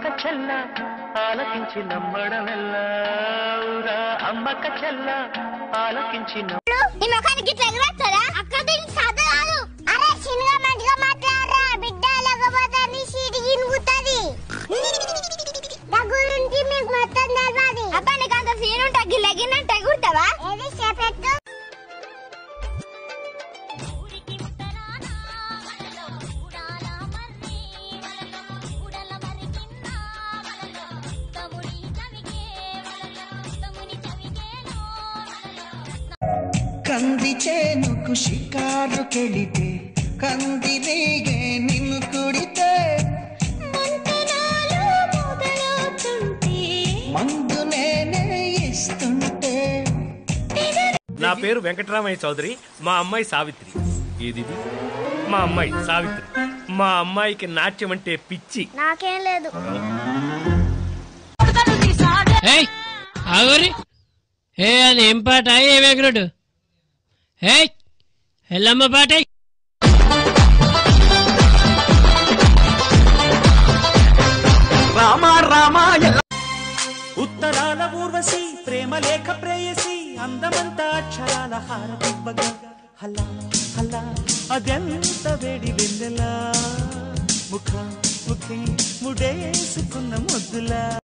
అమ్మక చెల్ల ఆలకించి నమ్మడమెల్లా ఊరా అమ్మక చెల్ల ఆలకించి నమ్మ నీ ముఖానికి ఇట్లా ఎగరేస్తారా అక్క దీనికి సాధ కాదు అరే చిన్నగా మంచిగా మాట్లాడరా బిడ్డ లేకపోతే నీ సీటు గినుగుతుంది గురించి మీకు మొత్తం తెలియదు అబ్బా నీకు అంత సీన్ ఉంటే గిల్లగిన్నట్టు ఎగురుతావా ఏది చేపెట్టు కంది చేనుకు షికారుకెళితే కందిరీగే నిన్ను కుడితే మందు నేనే ఇస్తుంటే నా పేరు వెంకటరామయ్య చౌదరి మా అమ్మాయి సావిత్రి ఏది ఇది? మా అమ్మాయి సావిత్రి మా అమ్మాయికి నాట్యం అంటే పిచ్చి నాకేం లేదు ఏయ్ ఆగోరి ఏ అది ఏం పాట ఏ వెగరుడు ఏయ్ ఎల్లమ్మ పాట ఉత్తరాల ఊర్వశి ప్రేమ లేఖ ప్రేయసి అందమంతా అక్షరాల హారతివ్వగా హలా హలా అదెంత వేడి వెన్నెలా ముఖ ముఖి ముడేసుకున్న ముద్దులా